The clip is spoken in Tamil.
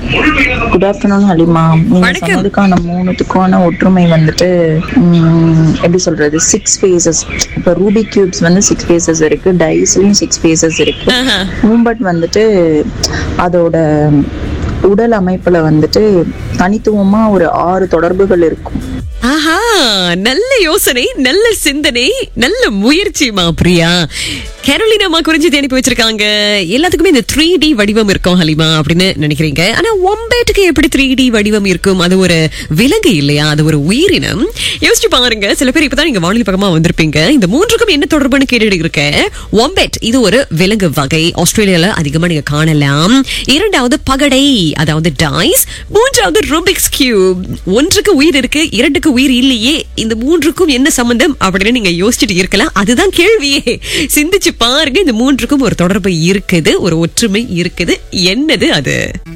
குட் ஆஃப்டர்நூன் ஹலிமா நீங்க வணக்கம். சொன்னதுக்கான மூணுத்துக்கான ஒற்றுமை வந்துட்டு உம், எப்படி சொல்றது சிக்ஸ் ஃபேசஸ் இப்போ ரூபி கியூப்ஸ் வந்து சிக்ஸ் ஃபேசஸ் இருக்கு டைஸ்லயும் சிக்ஸ் ஃபேசஸ் இருக்கு ஆஹா. பட் வந்துட்டு அதோட உடல் அமைப்புல வந்துட்டு தனித்துவமா ஒரு ஆறு தொடர்புகள் இருக்கும் ஆஹா நல்ல யோசனை நல்ல சிந்தனை நல்ல முயற்சிமா பிரியா கேரோலினாமா குறிஞ்சி அனுப்பி வச்சிருக்காங்க எல்லாத்துக்குமே இந்த த்ரீ டி வடிவம் இருக்கும் ஹலிமா அப்படின்னு நினைக்கிறீங்க ஆனா ஒம்பேட்டுக்கு எப்படி த்ரீ டி வடிவம் இருக்கும் அது ஒரு விலங்கு இல்லையா அது ஒரு உயிரினம் யோசிச்சு பாருங்க சில பேர் இப்பதான் நீங்க வானிலை பக்கமா வந்திருப்பீங்க இந்த மூன்றுக்கும் என்ன தொடர்புன்னு கேட்டுட்டு இருக்கேன் ஒம்பேட் இது ஒரு விலங்கு வகை ஆஸ்திரேலியால அதிகமா நீங்க காணலாம் இரண்டாவது பகடை அதாவது டைஸ் மூன்றாவது ரூபிக்ஸ் கியூப் ஒன்றுக்கு உயிர் இருக்கு இரண்டுக்கு உயிர் இல்லையே இந்த மூன்றுக்கும் என்ன சம்பந்தம் அப்படின்னு நீங்க யோசிச்சுட்டு இருக்கலாம் அதுதான் கேள்வியே சிந்திச்சு பாருங்க இந்த மூன்றுக்கும் ஒரு தொடர்பு இருக்குது ஒரு ஒற்றுமை இருக்குது என்னது அது